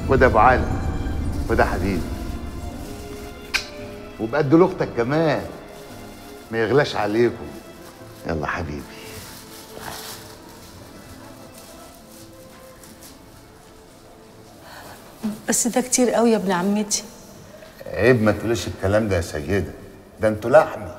وده ابو علي وده حبيبي وبقد لاختك كمان ما يغلاش عليكم يلا حبيبي بس ده كتير قوي يا ابن عمتي عيب ما تقوليش الكلام ده يا سيدة ده انتوا لحمي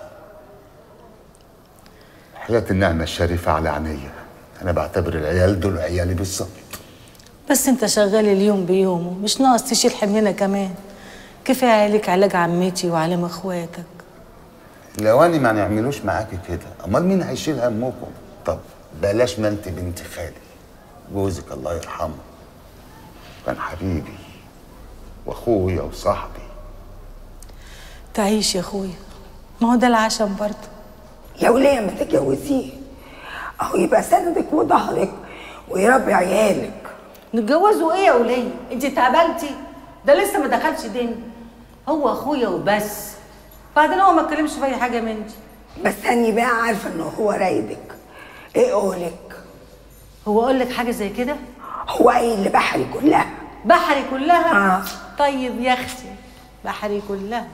حياة النعمة الشريفة على عينيا أنا بعتبر العيال دول عيالي بالظبط بس انت شغال اليوم بيومه مش ناقص تشيل حملنا كمان كفايه عليك علاج عمتي وعلام اخواتك لو أنا ما نعملوش معاكي كده أمال مين هيشيل همكم طب بلاش ما أنت بنت خالي جوزك الله يرحمه كان حبيبي وأخويا وصاحبي تعيش يا اخويا ما هو ده العشم برضه يا وليه ما تتجوزيه اهو يبقى سندك وظهرك ويربي عيالك نتجوزوا ايه يا وليه انت اتقبلتي ده لسه ما دخلش دين هو اخويا وبس بعدين هو ما اتكلمش في اي حاجه من دي بس اني بقى عارفه ان هو رايدك ايه قولك هو اقول لك حاجه زي كده هو ايه اللي بحري كلها بحري كلها آه. طيب يا اختي بحري كلها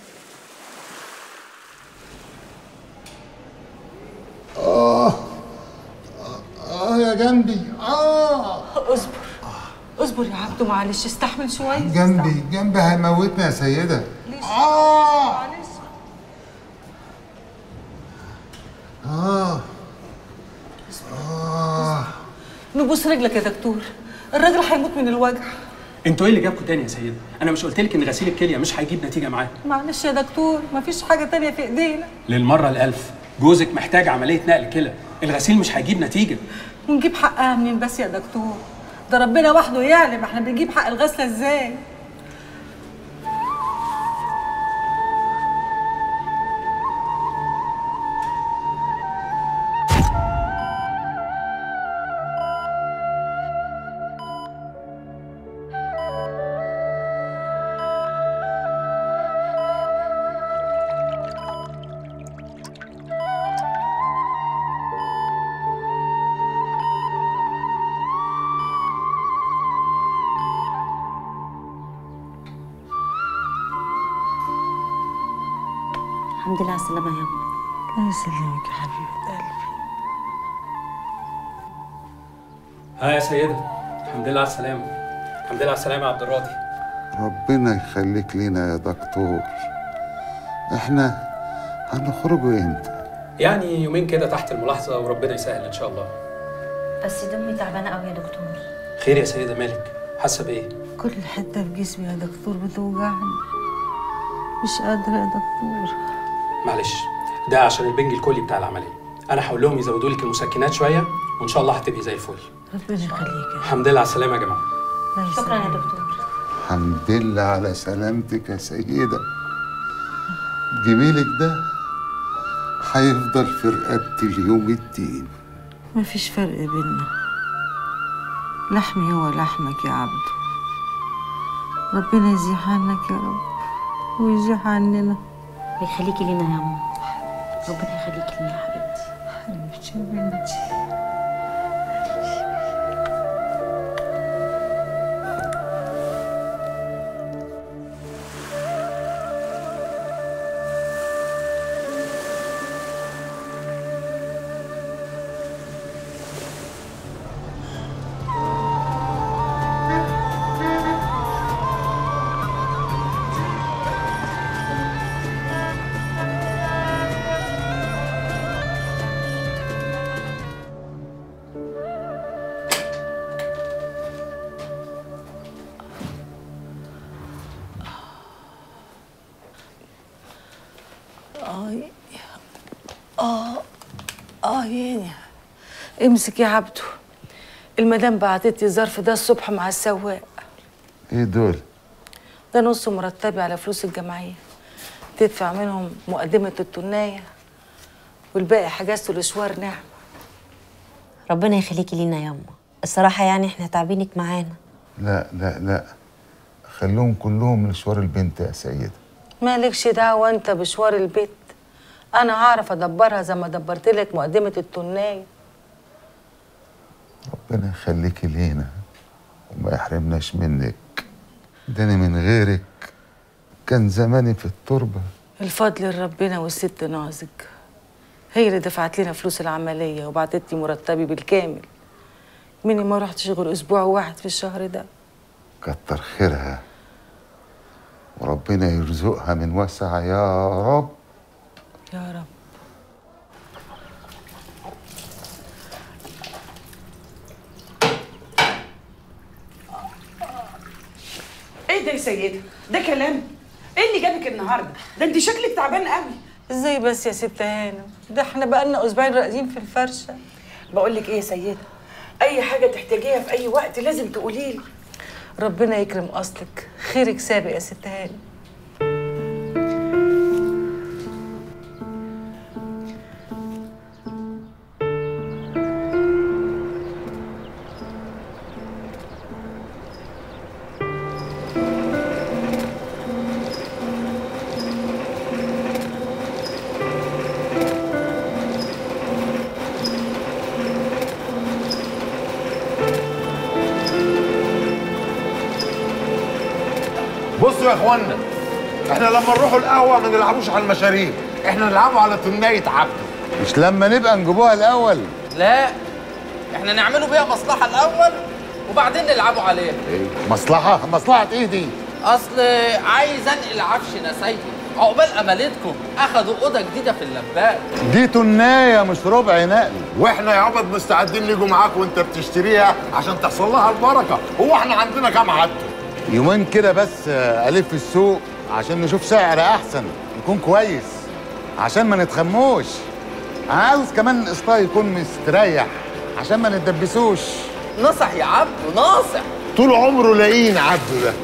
آه يا جنبي آه اصبر اصبر يا عبدو معلش استحمل شويه جنبي جنبي هيموتنا يا سيدة ليش؟ آه معلش آه آه نبوس رجلك يا دكتور الراجل هيموت من الوجع انتوا ايه اللي جابكوا تاني يا سيدة؟ انا مش قلت لك ان غسيل الكليه مش هيجيب نتيجه معاه معلش يا دكتور مفيش حاجه تانية في ايدينا للمره الالف جوزك محتاج عمليه نقل كلى الغسيل مش هيجيب نتيجه ونجيب حقها منين بس يا دكتور ده ربنا وحده يعلم احنا بنجيب حق الغسله ازاي الحمد لله على السلامة يا أم الله يسلمك يا حبيبه قلبي ها يا سيدة الحمد لله على السلامه الحمد لله على السلامه يا عبد الراضي ربنا يخليك لينا يا دكتور احنا هنخرجوا امتى يعني يومين كده تحت الملاحظه وربنا يسهل ان شاء الله بس دمي تعبانة قوي يا دكتور خير يا سيدة مالك حاسه بايه كل حته في جسمي يا دكتور بتوجعني مش قادره يا دكتور معلش ده عشان البنج الكلي بتاع العمليه انا هقول لهم يزودوا لك المسكنات شويه وان شاء الله هتبقي زي الفل ربنا يخليك يا الحمد لله على السلامه يا جماعه الله شكرا يا يسلمك. دكتور الحمد لله على سلامتك يا سيدة جميلك ده هيفضل في رقبتي اليوم الدين مفيش فرق بينا لحمي هو لحمك يا عبدو ربنا يزيح عنك يا رب ويزيح عننا ويخليكي لينا يا أم ربنا يخليكي لينا يا حبيبتي حبيبتي يا بنتي اه اه اه ياني امسك يا عبدو المدام بعتت لي الظرف ده الصبح مع السواق ايه دول ده نص مرتبي على فلوس الجمعيه تدفع منهم مقدمه التنايه والباقي حجزته لشوار نعمه ربنا يخليكي لينا يا أم الصراحة يعني احنا تعبينك معانا لا لا لا خلوهم كلهم مشوار البنت يا سيدة مالكش دعوه انت بشوار البيت انا هعرف ادبرها زي ما دبرت لك مقدمه التنايه ربنا يخليكي لينا وما يحرمناش منك ده انا من غيرك كان زماني في التربه الفضل لربنا والست نازك هي اللي دفعت لنا فلوس العملية وبعتت لي مرتبي بالكامل مني ما رحتش غير أسبوع واحد في الشهر ده كتر خيرها وربنا يرزقها من وسع يا رب يا رب ايه ده يا سيدة؟ ده كلام؟ ايه اللي جابك النهارده؟ ده انت شكلك تعبان قوي. ازاي بس يا ست هانم ده احنا بقالنا اسبوعين راقدين في الفرشه بقول لك ايه يا سيدة؟ اي حاجة تحتاجيها في اي وقت لازم تقولي لي. ربنا يكرم اصلك خيرك سابق يا ست هانم بصوا يا اخوانا احنا لما نروحوا القهوه ما نلعبوش على المشاريب احنا نلعبوا على تنية عبده مش لما نبقى نجيبوها الاول لا احنا نعملوا بيها مصلحة الأول وبعدين نلعبوا عليها ايه مصلحه مصلحه ايه دي أصل عايز أنقل عفش نسيب عقبال أمالتكم أخدوا أوضة جديدة في اللبات دي تنايه مش ربع نقل واحنا يا عبد مستعدين نيجوا معاك وانت بتشتريها عشان تحصل لها البركه هو احنا عندنا كام عبد يومين كده بس آه، الف السوق عشان نشوف سعر احسن يكون كويس عشان ما نتخموش عاوز كمان قسطها يكون مستريح عشان ما نتدبسوش نصح يا عبده ناصح طول عمره لاقيين عبده ده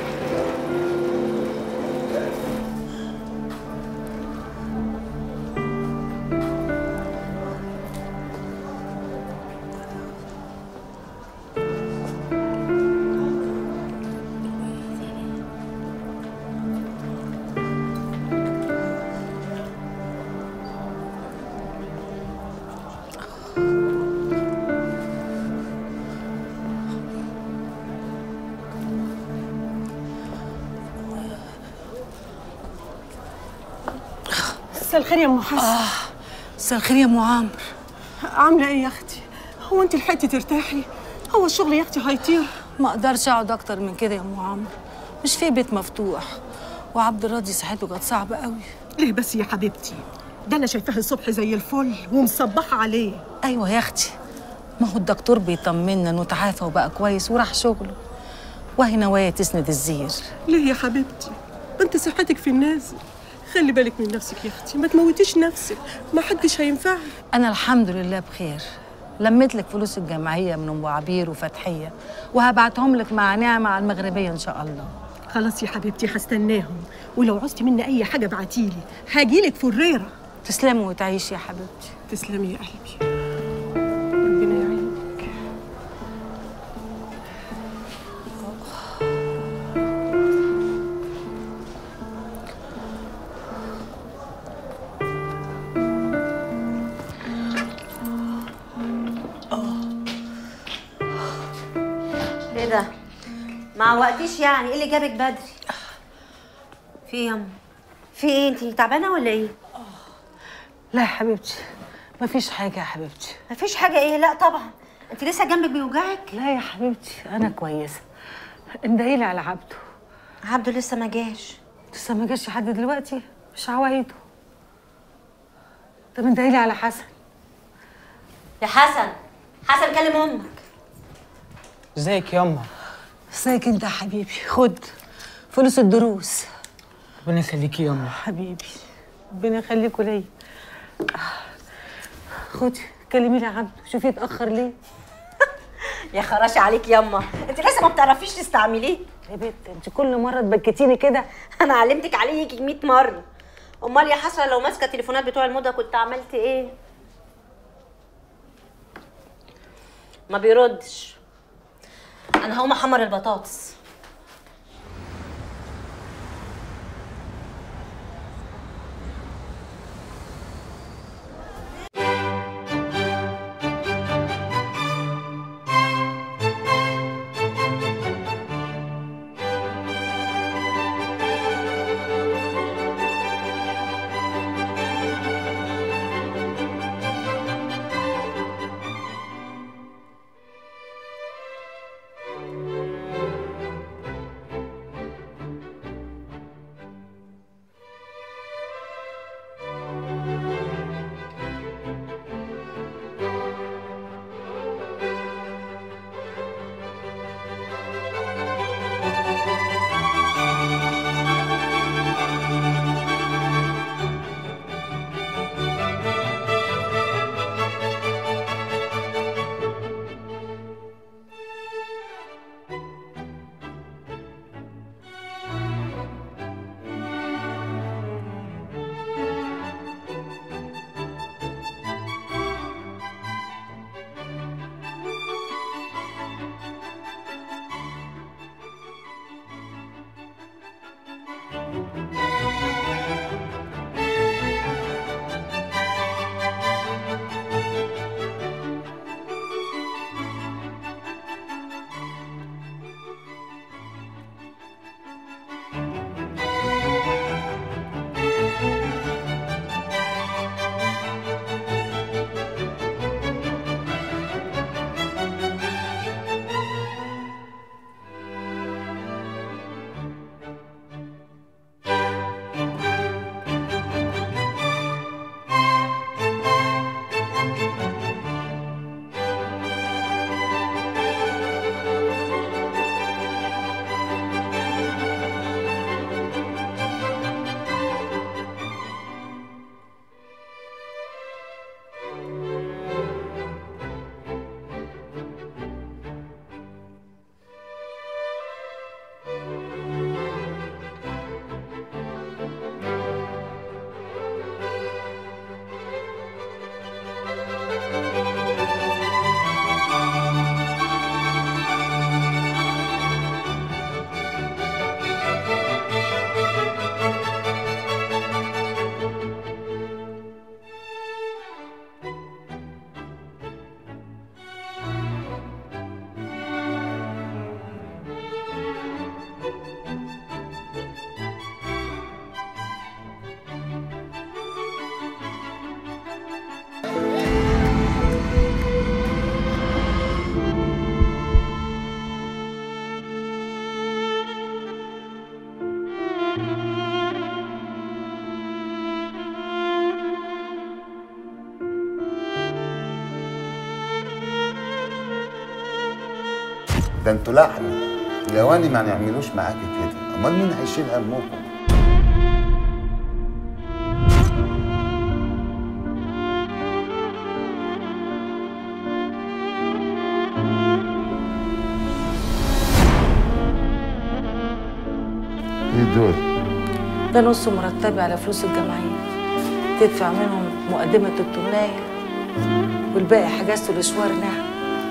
مساء الخير يا ام حسن مساء الخير يا ام عمرو عامله ايه يا اختي هو انت لحقتي ترتاحي هو الشغل يا اختي هيطير ما اقدرش اقعد اكتر من كده يا ام عمرو مش في بيت مفتوح وعبد الراضي صحته كانت صعبه قوي ليه بس يا حبيبتي ده انا شايفاه الصبح زي الفل ومصبحه عليه ايوه يا اختي ما هو الدكتور بيطمنا انه تعافى وبقى كويس وراح شغله وهي نوايا تسند الزير ليه يا حبيبتي ده انت صحتك في النازل خلي بالك من نفسك يا اختي ما تموتيش نفسك ما حدش هينفعك انا الحمد لله بخير لميت لك فلوس الجمعيه من ام عبير وفتحيه وهبعتهم لك مع نعمه على المغربيه ان شاء الله خلاص يا حبيبتي هستناهم ولو عوزتي مني اي حاجه ابعتيلي هاجيلك فريره تسلمي وتعيشي يا حبيبتي تسلمي يا قلبي ربنا يعينك ايه ده؟ ما وقتيش يعني ايه اللي جابك بدري؟ في ايه يا أم؟ في ايه انت تعبانه ولا ايه؟ لا يا حبيبتي مفيش حاجه يا حبيبتي مفيش حاجه ايه لا طبعا انت لسه جنبك بيوجعك؟ لا يا حبيبتي انا كويسه اندهيلي على عبده عبده لسه ما جاش لسه ما جاش لحد دلوقتي مش عوايده طب اندهيلي على حسن يا حسن حسن كلم امك ازيك ياما ازيك انت يا حبيبي خد فلوس الدروس ربنا يخليكي ياما حبيبي ربنا يخليكوا ليا خدي كلمي لي عبده شوفي اتاخر ليه يا خراشي عليك ياما انت لسه ما بتعرفيش تستعمليه يا بنت انت كل مره تبكتيني كده انا علمتك عليه يجي 100 مره امال يا حسره لو ماسكه التليفونات بتوع الموضه كنت عملت ايه ما بيردش انا هقوم احمر البطاطس ده انتوا لحمه الأواني ما نعملوش معاكي كده امال مين هيشيل همكم ايه دول ده نص مرتبي على فلوس الجمعية تدفع منهم مقدمة التمناية والباقي حجزته لشوار نعم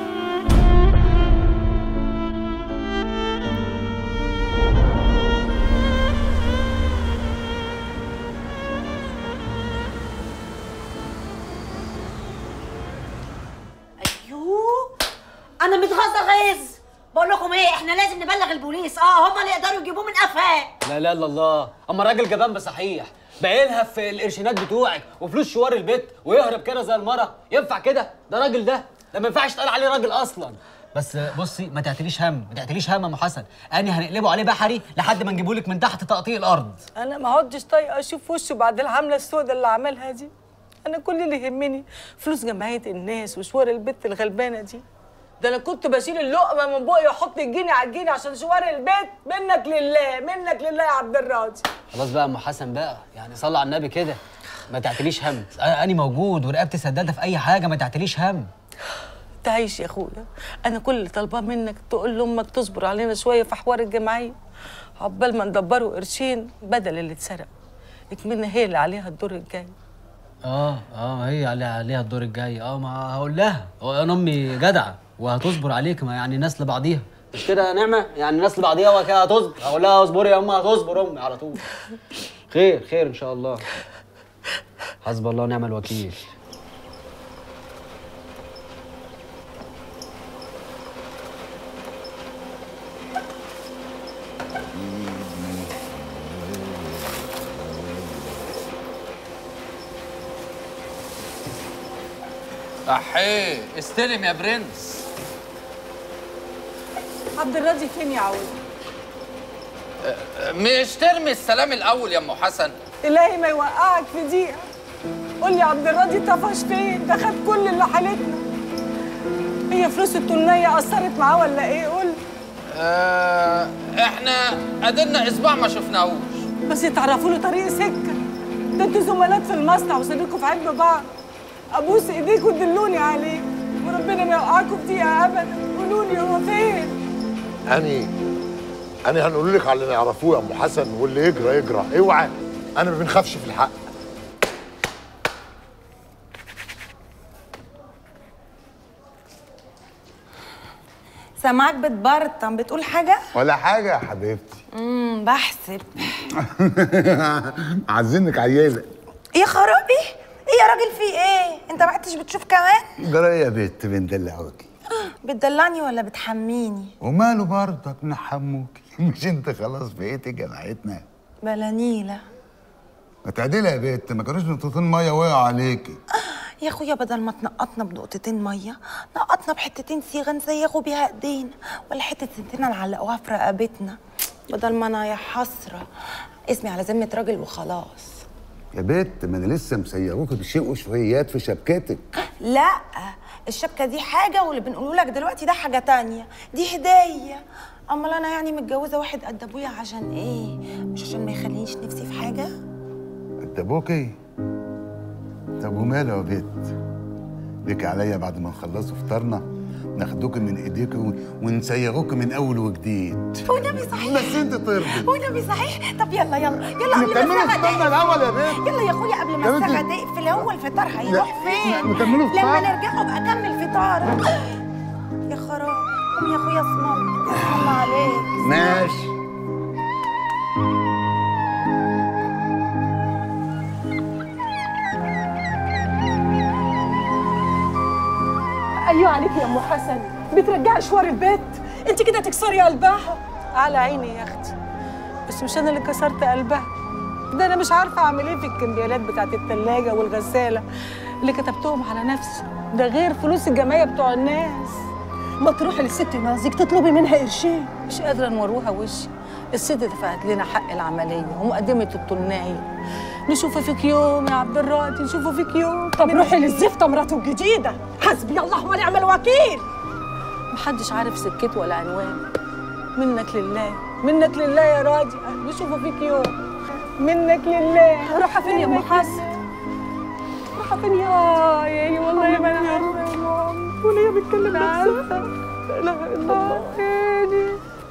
ايوه انا متغاظه غيظ بقول لكم ايه احنا لازم نبلغ البوليس اه هم اللي يقدروا يجيبوه من قفاه لا لا لا الله اما الراجل جبان بصحيح باينها في القرشينات بتوعك وفلوس شوار البيت ويهرب كده زي المره ينفع كده ده راجل ده ده ما ينفعش تقال عليه راجل اصلا بس بصي ما تعتليش هم ما تعتليش هم يا ام حسن اني هنقلبه عليه بحري لحد ما نجيبه لك من تحت تقطيع الارض انا ما عدتش طايقه اشوف وشه بعد الحمله السوداء اللي عملها دي انا كل اللي يهمني فلوس جمعيه الناس وشوار البت الغلبانه دي ده انا كنت بشيل اللقمه من بقي واحط الجنيه على الجنيه عشان شوار البيت منك لله منك لله يا عبد الراضي خلاص بقى يا ام حسن بقى يعني صلي على النبي كده ما تعتليش هم انا موجود ورقبتي سداده في اي حاجه ما تعتليش هم تعيش يا اخويا انا كل اللي طالباه منك تقول لامك تصبر علينا شويه في حوار الجمعيه عقبال ما ندبروا قرشين بدل اللي اتسرق اكملنا هي اللي عليها الدور الجاي اه اه هي عليها عليها الدور الجاي اه ما هقول لها هو انا امي جدعه وهتصبر عليك ما يعني ناس لبعضيها مش كده يا نعمه يعني ناس لبعضيها وكده هتصبر اقول لها اصبري يا امي هتصبر امي على طول خير خير ان شاء الله حسب الله ونعم الوكيل احيه استلم يا برنس عبد الراضي فين يا عود مش ترمي السلام الاول يا ام حسن الهي ما يوقعك في دقيقه قول لي عبد الراضي طفش فين ده خد كل اللي حالتنا هي فلوس التنية أثرت معاه ولا إيه قول آه احنا قدرنا اسبوع ما شفناهوش بس تعرفوا له طريق سكة ده انتوا زملات في المصنع وصديقوا في عيب بعض أبوس إيديكوا دلوني عليه وربنا ما يوقعكم في دقيقة أبدا قولوا لي هو فين اني انا هنقول لك على اللي نعرفوه يا ام حسن واللي يجرى يجرى اوعى انا ما بنخافش في الحق سامعك بتبرطم بتقول حاجة؟ ولا حاجه يا حبيبتي امم بحسب عايزينك عياله يا خرابي ايه يا راجل في ايه؟ انت ما عدتش بتشوف كمان؟ جرى يا بنت بندلعوكي بتدلعني ولا بتحميني؟ وماله برضك نحموكي مش انت خلاص بقيتي جماعتنا بلا نيلة ما تعدلي يا بنت ما كانوش نقطتين ميه وقعوا عليكي يا اخويا بدل ما تنقطنا بنقطتين ميه نقطنا بحتتين صيغه نسيغوا بيها ايدينا ولا حته سنتنا نعلقوها في رقبتنا بدل ما انا يا حسره اسمي على ذمه راجل وخلاص يا بنت ما انا لسه مسيروكي بشيء وشويات في شبكتك لا الشبكه دي حاجه واللي بنقوله لك دلوقتي ده حاجه تانية دي هديه امال انا يعني متجوزه واحد قد ابويا عشان ايه مش عشان ما يخلينيش نفسي في حاجه انت ابوكي طب وماله يا بنت ليك عليا بعد ما نخلصوا فطارنا ناخدوك من ايديك ونسيغوك من اول وجديد والنبي صحيح بس انت ترضي والنبي صحيح طب يلا يلا يلا قبل نكملوا ما الساعه فطارنا الاول يا بنت يلا يا اخويا قبل ما يا بنتي. الساعه تقفل هو الفطار هيروح لا، فين نكملوا لما فطار. نرجع ابقى اكمل فطار يا خراب قوم يا اخويا اسمع اسمع عليك ماشي ايوه عليك يا ام حسن بترجعي شوار البيت انت كده تكسري قلبها على عيني يا اختي بس مش انا اللي كسرت قلبها ده انا مش عارفه اعمل ايه في الكمبيالات بتاعت التلاجة والغساله اللي كتبتهم على نفسي ده غير فلوس الجمعيه بتوع الناس ما تروحي للست نازك تطلبي منها قرشين مش قادره نوروها وشي الست دفعت لنا حق العمليه ومقدمه التنايه نشوفها فيك يوم يا عبد الراضي نشوفها فيك يوم طب روحي للزفته مراته الجديده حسبي الله ونعم الوكيل محدش عارف سكته ولا عنوان منك لله منك لله يا راجع بشوفه فيك يوم منك لله رايحه فين يا ام حسن رايحه فين يا يا والله يا ما انا عارفه يا ماما ولا هي بتكلم نفسها لا اله الا الله عيني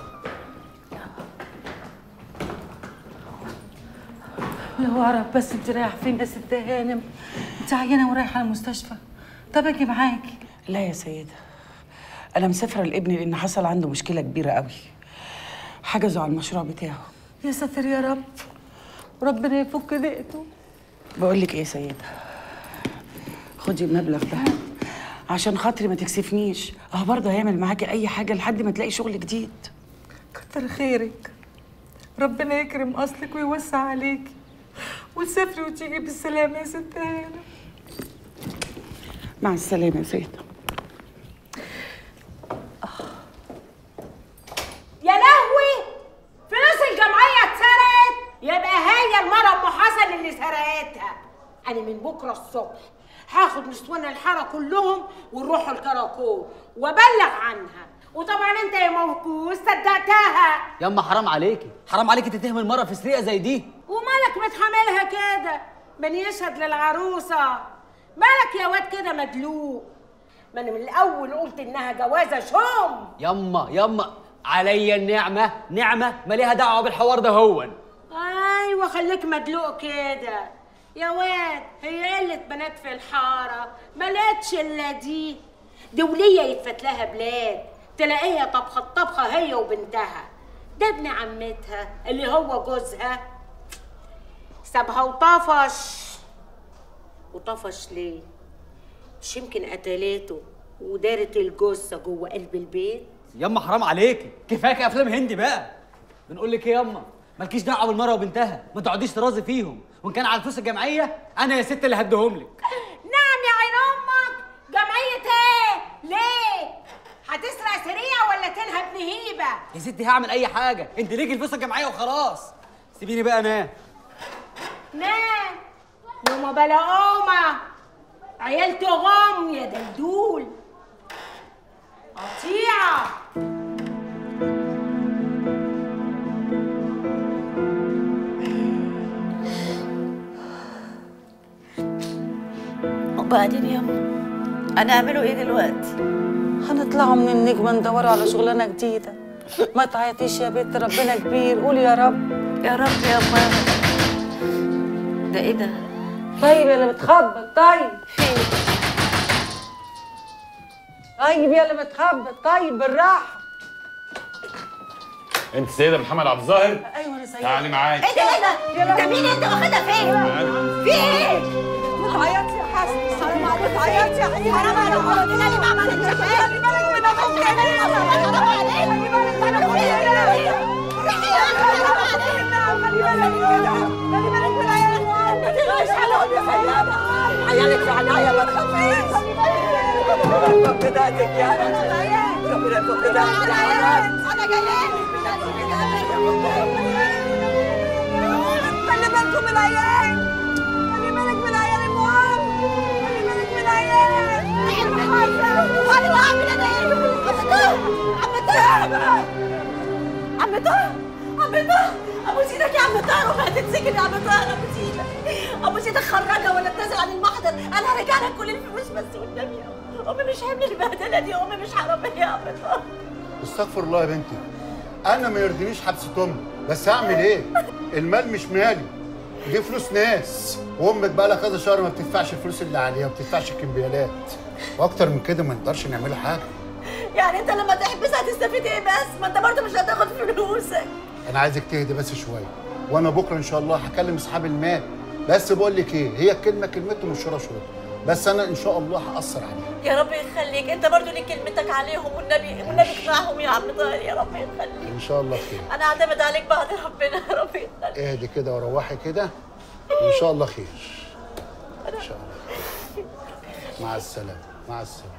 لو اعرف بس انت رايحه فين يا ست هانم انت عيانه ورايحه المستشفى طب اجي معاكي لا يا سيدة أنا مسافرة لابني لأن حصل عنده مشكلة كبيرة قوي حجزوا على المشروع بتاعه يا ساتر يا رب ربنا يفك ضيقته بقول لك إيه يا سيدة خدي المبلغ ده عشان خاطري ما تكسفنيش اه برضه هيعمل معاكي أي حاجة لحد ما تلاقي شغل جديد كتر خيرك ربنا يكرم اصلك ويوسع عليكي وتسافري وتيجي بالسلامه يا ست هانم مع السلامة يا سيدة يا لهوي فلوس الجمعية اتسرقت يبقى هي المرة ام حسن اللي سرقتها انا من بكرة الصبح هاخد نسوان الحارة كلهم ونروحوا الكراكون وابلغ عنها وطبعا انت يا موكوس صدقتها ياما حرام عليكي حرام عليكي تتهم المرأة في سرقة زي دي ومالك متحملها كده من يشهد للعروسة مالك يا واد كده مدلوق ما انا من الاول قلت انها جوازة شوم ياما ياما عليا النعمة نعمة ما ليها دعوة بالحوار ده هون ايوه خليك مدلوق كده يا واد هي قلة بنات في الحارة ما لقتش الا دي دولية يتفت لها بلاد تلاقيها طبخة طبخة هي وبنتها ده ابن عمتها اللي هو جوزها سابها وطفش وطفش ليه؟ مش يمكن قتلته ودارت الجثة جوه قلب البيت ياما حرام عليكي كفاك افلام هندي بقى بنقول لك ايه ياما مالكيش دعوه بالمرأة وبنتها ما تقعديش ترازي فيهم وان كان على الفلوس الجمعيه انا يا ست اللي هديهم لك نعم يا عين امك جمعية ايه؟ ليه؟ هتسرق سريع ولا تنهب نهيبة؟ يا ستي هعمل اي حاجه انت ليكي الفلوس الجمعيه وخلاص سيبيني بقى انام نام وما بلا قومة عيال تغم يا دلدول قطيعة وبعدين يا انا اعمله ايه دلوقتي هنطلعوا من النجمة ندوروا على شغلانة جديدة ما تعيطيش يا بنت ربنا كبير قولي يا رب يا رب يا ماما ده ايه ده طيب يا اللي بتخبط طيب طيب يا اللي بتخبط طيب بالراحة انت سيدة محمد عبد الظاهر ايوه انا سيدة تعالي معايا ايه ده ايه ده؟ انت مين انت واخدها فين؟ في ايه؟ بتعيطي يا حسن حرام عليك بتعيطي يا حبيبي حرام عليك قلنا لي ما عملتش حاجة خلي بالك من اخوك حرام عليك خلي بالك من اخوك عيالك في عناية ما تخافيش ربنا يفك دقتك يا ربنا يفك دقتك يا انا جايه خلي بالكم من العيال خلي بالك من العيال المهم خلي بالك من العيال خلي بعمل انا ايه؟ عم طه عم طه عم طه عم طه ابو سيدك يا عم طه روح هتتسجن يا عم طه ابو سيدك ابو سيدك خرجها ولا اتنازل عن المحضر انا هرجع لك كل الفلوس بس قدامي امي مش حمل البهدله دي امي مش حراميه يا عم طه استغفر الله يا بنتي انا ما يرضينيش حبس امي بس اعمل ايه المال مش مالي دي فلوس ناس وامك بقى لها كذا شهر ما بتدفعش الفلوس اللي عليها ما بتدفعش الكمبيالات واكتر من كده ما نقدرش نعمل حاجه يعني انت لما تحبسها هتستفيد ايه بس ما انت برضه مش هتاخد فلوسك انا عايزك تهدي بس شويه وانا بكره ان شاء الله هكلم اصحاب المال بس بقول لك ايه هي الكلمه كلمته مش شرط بس انا ان شاء الله هاثر عليها يا رب يخليك انت برضه ليك كلمتك عليهم والنبي والنبي اقنعهم يا عم طاهر يا رب يخليك ان شاء الله خير انا اعتمد عليك بعد ربنا يا رب يخليك اهدي كده وروحي كده وان شاء الله خير ان شاء الله خير. مع السلامه مع السلامه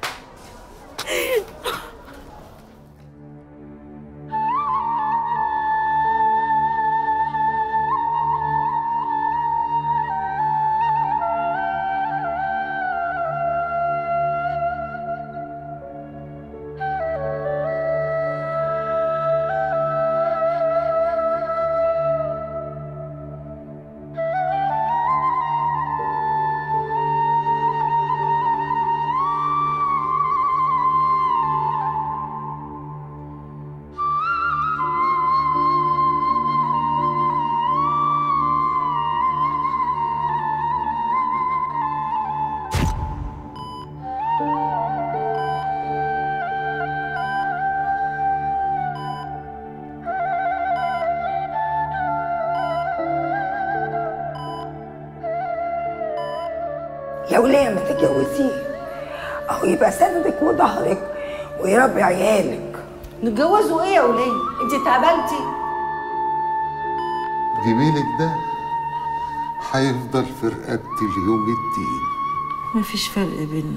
يا وليه ما تتجوزيه اهو يبقى سندك وظهرك ويربي عيالك نتجوزوا ايه يا وليه انت اتهبلتي جميلك ده هيفضل في رقبتي ليوم الدين مفيش فرق بينا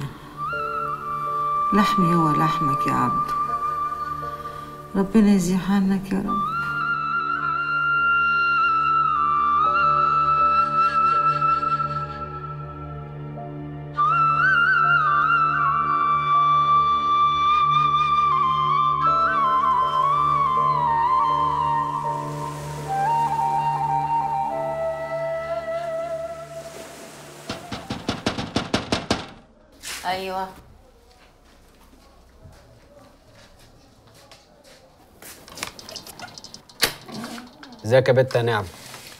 لحمي هو لحمك يا عبدو ربنا يزيح عنك يا رب ايوه ازيك يا بت يا نعم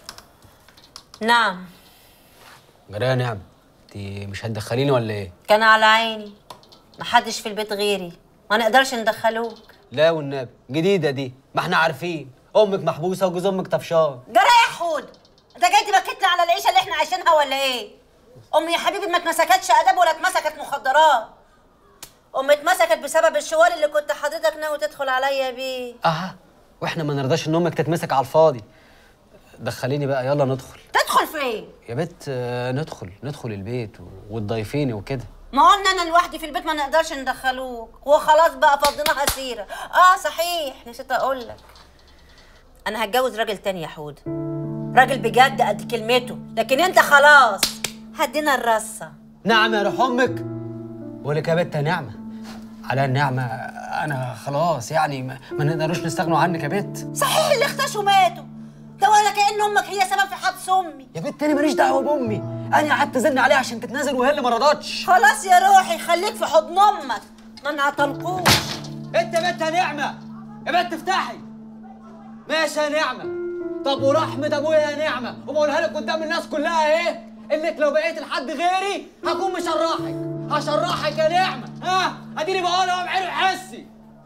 نعم جرى يا نعم انت مش هتدخليني ولا ايه كان على عيني محدش في البيت غيري ما نقدرش ندخلوك لا والنبي جديده دي ما احنا عارفين امك محبوسه وجوز امك طفشان جرى يا حود انت جاي تبكتنا على العيشه اللي احنا عايشينها ولا ايه امي يا حبيبي ما اتمسكتش اداب ولا اتمسكت مخدرات امي اتمسكت بسبب الشوال اللي كنت حضرتك ناوي تدخل عليا بيه اها واحنا ما نرضاش ان امك تتمسك على الفاضي دخليني بقى يلا ندخل تدخل فين يا بت آه، ندخل ندخل البيت و- وتضيفيني وكده ما قلنا انا لوحدي في البيت ما نقدرش ندخلوك وخلاص بقى فضيناها سيره اه صحيح نسيت اقول لك انا هتجوز راجل تاني يا حود راجل بجد قد كلمته لكن انت خلاص هدينا الرصه نعم يا روح امك بقول لك يا بت يا نعمه على النعمه انا خلاص يعني ما, ما نقدروش نستغنوا عنك يا بت صحيح اللي اختشوا ماتوا ده ولا كأن امك هي سبب في حبس امي يا بت انا ماليش دعوه بامي انا قعدت ازن عليها عشان تتنازل وهي اللي ما رضتش خلاص يا روحي خليك في حضن امك ما نعطلقوش انت بنت يا نعمه يا بنت افتحي ماشي يا نعمه طب ورحمه ابويا يا نعمه وبقولها لك قدام الناس كلها ايه انك لو بقيت لحد غيري هكون مشرحك هشرحك يا نعمه ها اديني بقولها بعيني وحسي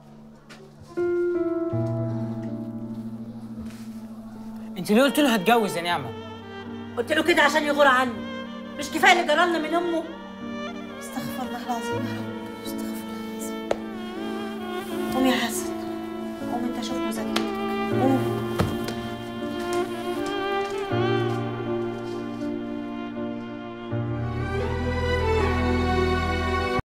انت ليه قلت له هتجوز يا نعمه قلت له كده عشان يغور عني مش كفايه اللي جرالنا من امه استغفر الله العظيم يا رب